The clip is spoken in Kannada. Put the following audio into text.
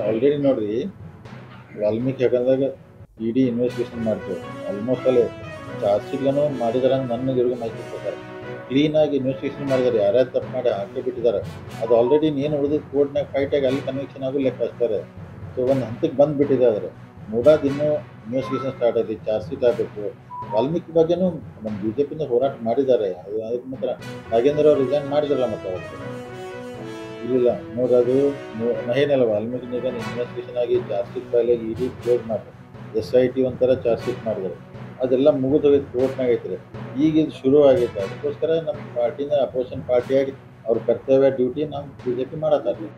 ಆಲ್ರೆಡಿ ನೋಡ್ರಿ ವಾಲ್ಮೀಕಿ ಯಾಕಂದಾಗ ಇಡೀ ಇನ್ವೆಸ್ಟಿಗೇಷನ್ ಮಾಡ್ತೇವೆ ಆಲ್ಮೋಸ್ಟ್ ಅಲ್ಲಿ ಚಾರ್ಜ್ ಶೀಟ್ಗಳನ್ನು ಮಾಡಿದಾರೆ ಅಂತ ನನಗೆ ಇವ್ರಿಗೆ ಮಾಹಿತಿ ಕೊಡ್ತಾರೆ ಕ್ಲೀನಾಗಿ ಇನ್ವೆಸ್ಟಿಗೇಷನ್ ಮಾಡಿದ್ದಾರೆ ಯಾರ್ಯಾರು ತಪ್ಪು ಮಾಡಿ ಹಾಕಿ ಬಿಟ್ಟಿದ್ದಾರೆ ಅದು ಆಲ್ರೆಡಿ ನೀನು ಉಳಿದು ಕೋರ್ಟ್ನಾಗ ಫೈಟ್ ಆಗಿ ಅಲ್ಲಿ ಕನ್ವಿಕ್ಷನ್ ಆಗೋ ಲೆಕ್ಕ ಹಚ್ತಾರೆ ಸೊ ಒಂದು ಹಂತಕ್ಕೆ ಬಂದುಬಿಟ್ಟಿದೆ ಆದರೆ ಮೂಡಾದ ಇನ್ನೂ ಇನ್ವೆಸ್ಟಿಗೇಷನ್ ಸ್ಟಾರ್ಟ್ ಆಗಿದೆ ಚಾರ್ಜ್ ಶೀಟ್ ಆಗಬೇಕು ವಾಲ್ಮೀಕಿ ಬಗ್ಗೆನೂ ನಮ್ಮ ಬಿ ಜೆ ಪಿಯಿಂದ ಹೋರಾಟ ಮಾಡಿದ್ದಾರೆ ಅದು ಅದಕ್ಕೆ ಮಾತ್ರ ನಾಗೇಂದ್ರ ಅವ್ರು ರಿಸೈನ್ ಮಾಡಿದಾರಲ್ಲ ಮತ್ತೆ ಅವತ್ತು ಇಲ್ಲ ನೋಡ್ರಿ ಅದು ನೋ- ನಾ ಏನಲ್ಲ ವಾಲ್ಮೀಕಿ ನಿಗಮ ಇನ್ವೆಸ್ಟಿಗೇಷನ್ ಆಗಿ ಚಾರ್ಜ್ ಶೀಟ್ ಫೈಲ್ ಆಗಿ ಇಡೀ ಕ್ಲೋಸ್ ಮಾಡಿ ಎಸ್ ಐ ಟಿ ಒಂಥರ ಚಾರ್ಜ್ ಶೀಟ್ ಮಾಡಿದ್ರು ಅದೆಲ್ಲ ಮುಗಿದು ಹೋಗೈತೆ ಕೋರ್ಟ್ನಾಗ ಐತ್ರಿ ಈಗ ಇದು ಶುರು ಆಗೈತೆ ಅದಕ್ಕೋಸ್ಕರ ನಮ್ಮ ಪಾರ್ಟಿನ ಅಪೋಸಿಷನ್ ಪಾರ್ಟಿಯಾಗಿ ಅವ್ರ ಕರ್ತವ್ಯ ಡ್ಯೂಟಿ ನಮ್ಮ ಬಿ ಜೆ ಪಿ ಮಾಡತ್ತಾರೆ